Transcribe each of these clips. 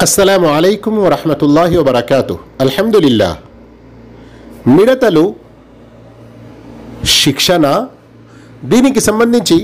అస్సలాము అలైకుం వరహమతుల్లాహి వబర్కాతు అల్హమ్దులిల్లా మిడతలు శిక్షణ దీనికి సంబంధించి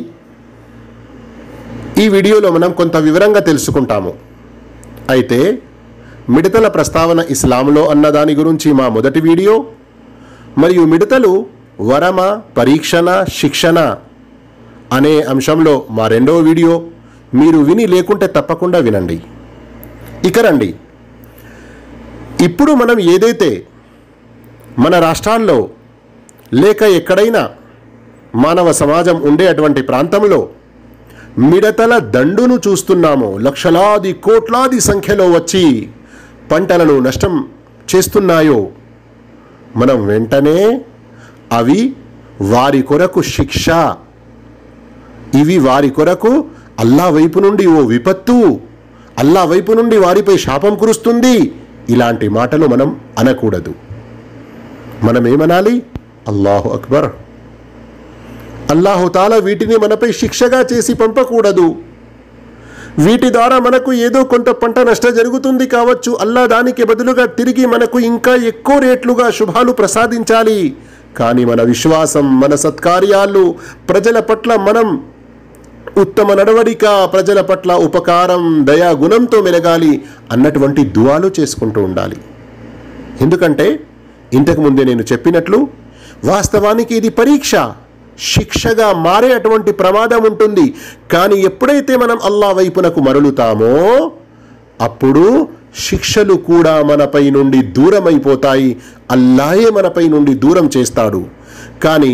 ఈ వీడియోలో మనం కొంత వివరంగా తెలుసుకుంటాము అయితే మిడతల ప్రస్తావన ఇస్లాంలో అన్న దాని గురించి మా మొదటి వీడియో మరియు మిడతలు వరమ పరీక్షణ శిక్షణ అనే అంశంలో మా రెండవ వీడియో మీరు విని లేకుంటే తప్పకుండా వినండి ఇక రండి ఇప్పుడు మనం ఏదైతే మన రాష్ట్రాల్లో లేక ఎక్కడైనా మానవ సమాజం ఉండే అటువంటి ప్రాంతంలో మిడతల దండును చూస్తున్నామో లక్షలాది కోట్లాది సంఖ్యలో వచ్చి పంటలను నష్టం చేస్తున్నాయో మనం వెంటనే అవి వారి కొరకు శిక్ష ఇవి వారి కొరకు అల్లా వైపు నుండి ఓ విపత్తు అల్లా వైపు నుండి వారిపై శాపం కురుస్తుంది ఇలాంటి మాటలు మనం అనకూడదు మనం ఏమనాలి అల్లాహు అక్బర్ అల్లాహుతాల వీటిని మనపై శిక్షగా చేసి పంపకూడదు వీటి ద్వారా మనకు ఏదో కొంత పంట నష్ట జరుగుతుంది కావచ్చు అల్లా దానికి బదులుగా తిరిగి మనకు ఇంకా ఎక్కువ రేట్లుగా శుభాలు ప్రసాదించాలి కానీ మన విశ్వాసం మన సత్కార్యాలు ప్రజల పట్ల మనం ఉత్తమ నడవడిక ప్రజల పట్ల ఉపకారం దయా గుణంతో మెలగాలి అన్నటువంటి దువాలు చేసుకుంటూ ఉండాలి ఎందుకంటే ఇంతకు ముందే నేను చెప్పినట్లు వాస్తవానికి ఇది పరీక్ష శిక్షగా మారే అటువంటి ప్రమాదం ఉంటుంది కానీ ఎప్పుడైతే మనం అల్లా వైపునకు మరలుతామో అప్పుడు శిక్షలు కూడా మనపై నుండి దూరమైపోతాయి అల్లాయే మనపై నుండి దూరం చేస్తాడు కానీ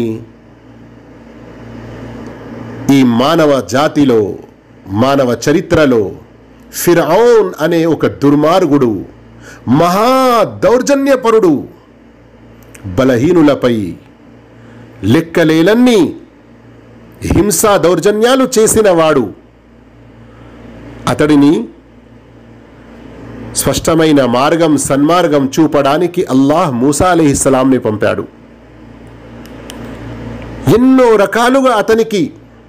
ఈ మానవ జాతిలో మానవ చరిత్రలో ఫిరౌన్ అనే ఒక దుర్మార్గుడు మహా దౌర్జన్యపరుడు బలహీనులపై లెక్కలేలన్నీ హింసా దౌర్జన్యాలు చేసిన వాడు అతడిని స్పష్టమైన మార్గం సన్మార్గం చూపడానికి అల్లాహ్ మూసా అలీహిస్సలాంని పంపాడు ఎన్నో రకాలుగా అతనికి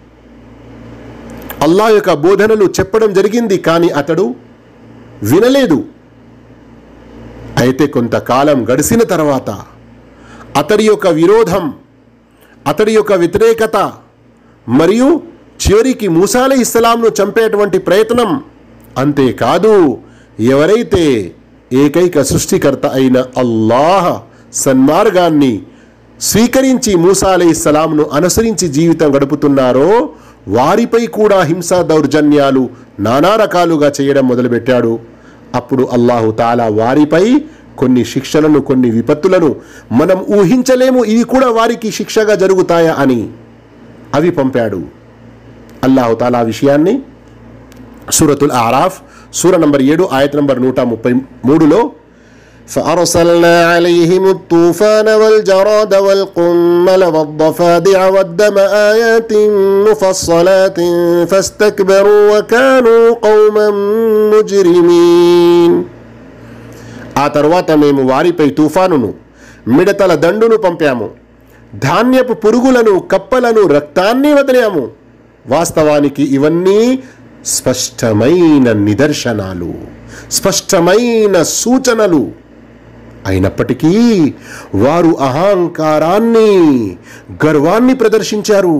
అల్లా యొక్క బోధనలు చెప్పడం జరిగింది కానీ అతడు వినలేదు అయితే కొంతకాలం గడిచిన తర్వాత అతడి యొక్క విరోధం అతడి యొక్క వ్యతిరేకత మరియు చివరికి మూసాల ఇస్లాంను చంపేటువంటి ప్రయత్నం అంతేకాదు ఎవరైతే ఏకైక సృష్టికర్త అయిన అల్లాహ్ సన్మార్గాన్ని స్వీకరించి మూసా అలీ ఇస్లాంను అనుసరించి జీవితం గడుపుతున్నారో వారిపై కూడా హింసా దౌర్జన్యాలు నానా రకాలుగా చేయడం మొదలుపెట్టాడు అప్పుడు అల్లాహు తాలా వారిపై కొన్ని శిక్షలను కొన్ని విపత్తులను మనం ఊహించలేము ఇవి కూడా వారికి శిక్షగా జరుగుతాయా అని అవి పంపాడు అల్లాహు తాలా విషయాన్ని సూరతుల్ ఆరాఫ్ సూర నంబర్ ఏడు ఆయత నంబర్ నూట ముప్పై మూడులో فأرسلنا عليهم الطوفان والجراد والقمل والضفادع والدم آيات مفصلات فاستكبروا وكانوا قوما مجرمين ఆ తర్వాత మేము వారిపై తుఫానును మిడతల దండును పంపాము ధాన్యపు పురుగులను కప్పలను రక్తాన్ని వదిలాము వాస్తవానికి ఇవన్నీ స్పష్టమైన నిదర్శనాలు స్పష్టమైన సూచనలు అయినప్పటికీ వారు అహంకారాన్ని గర్వాన్ని ప్రదర్శించారు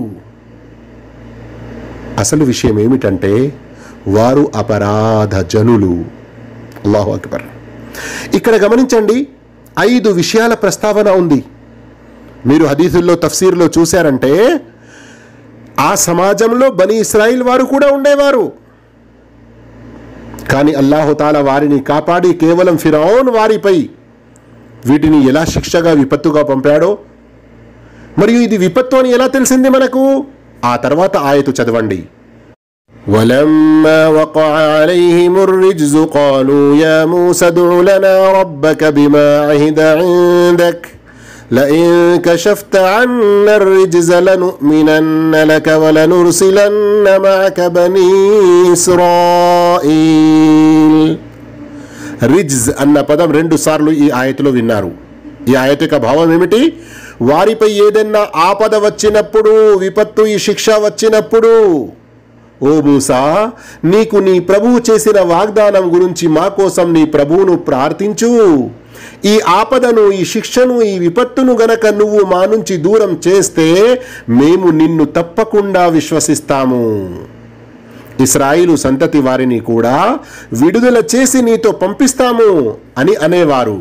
అసలు విషయం ఏమిటంటే వారు అపరాధ జనులు అల్లాహు అక్బర్ ఇక్కడ గమనించండి ఐదు విషయాల ప్రస్తావన ఉంది మీరు హదీసుల్లో తఫ్సీర్లో చూశారంటే ఆ సమాజంలో బని ఇస్రాయిల్ వారు కూడా ఉండేవారు కానీ అల్లాహుతాల వారిని కాపాడి కేవలం ఫిరౌన్ వారిపై వీటిని ఎలా శిక్షగా విపత్తుగా పంపాడో మరియు ఇది విపత్తు అని ఎలా తెలిసింది మనకు ఆ తర్వాత ఆయతు చదవండి ولما وقع عليهم الرجز قالوا يا موسى ادع لنا ربك بما عهد عندك لئن كشفت عنا الرجز لنؤمنن لك ولنرسلن معك بني إسرائيل రిజ్జ్ అన్న పదం రెండు సార్లు ఈ ఆయతలో విన్నారు ఈ ఆయత యొక్క భావం ఏమిటి వారిపై ఏదైనా ఆపద వచ్చినప్పుడు విపత్తు ఈ శిక్ష వచ్చినప్పుడు ఓ మూసా నీకు నీ ప్రభువు చేసిన వాగ్దానం గురించి మా కోసం నీ ప్రభువును ప్రార్థించు ఈ ఆపదను ఈ శిక్షను ఈ విపత్తును గనక నువ్వు మా నుంచి దూరం చేస్తే మేము నిన్ను తప్పకుండా విశ్వసిస్తాము ఇస్రాయిలు సంతతి వారిని కూడా విడుదల చేసి నీతో పంపిస్తాము అని అనేవారు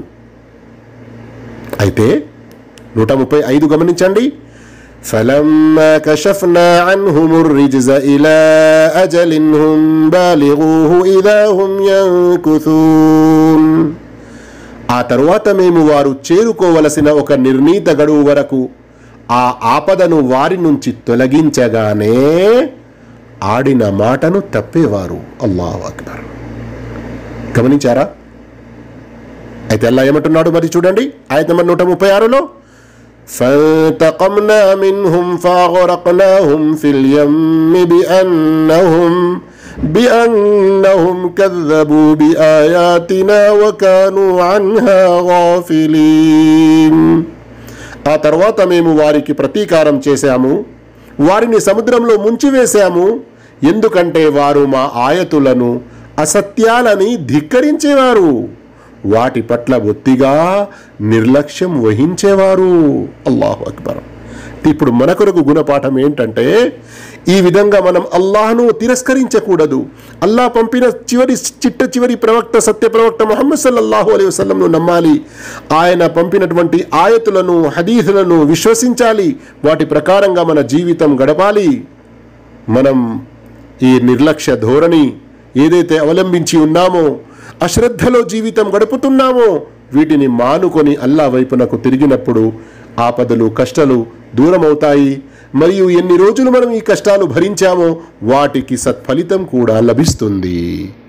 అయితే నూట ముప్పై ఐదు గమనించండి فلما كشفنا عنهم الرجز إلى أجل هم بالغوه إذا هم ينكثون ఆ తరువాత మేము వారు చేరుకోవలసిన ఒక నిర్ణీత గడువు వరకు ఆ ఆపదను వారి నుంచి తొలగించగానే ఆడిన మాటను తప్పేవారు అల్లాహు అక్బర్ గమనించారా అయితే అల్లా ఏమంటున్నాడు మరి చూడండి ఆయత నెంబర్ నూట ముప్పై ఆరులో فانتقمنا منهم فأغرقناهم في اليم بأنهم بأنهم كذبوا بآياتنا وكانوا عنها غافلين ఆ తర్వాత మేము వారికి ప్రతీకారం చేశాము వారిని సముద్రంలో ముంచివేశాము ఎందుకంటే వారు మా ఆయతులను అసత్యాలని ధిక్కరించేవారు వాటి పట్ల బొత్తిగా నిర్లక్ష్యం వహించేవారు అల్లాహు అక్బర్ ఇప్పుడు మన కొరకు గుణపాఠం ఏంటంటే ఈ విధంగా మనం అల్లాహను తిరస్కరించకూడదు అల్లాహ్ పంపిన చివరి చిట్ట చివరి ప్రవక్త సత్య ప్రవక్త ముహమ్మద్ సల్లల్లాహు అలైహి వసల్లంను నమ్మాలి ఆయన పంపినటువంటి ఆయతులను హదీసులను విశ్వసించాలి వాటి ప్రకారంగా మన జీవితం గడపాలి మనం ఈ నిర్లక్ష్య ధోరణి ఏదైతే అవలంబించి ఉన్నామో అశ్రద్ధలో జీవితం గడుపుతున్నామో వీటిని మానుకొని అల్లా వైపునకు తిరిగినప్పుడు ఆపదలు కష్టాలు దూరమవుతాయి మరియు ఎన్ని రోజులు మనం ఈ కష్టాలు భరించామో వాటికి సత్ఫలితం కూడా లభిస్తుంది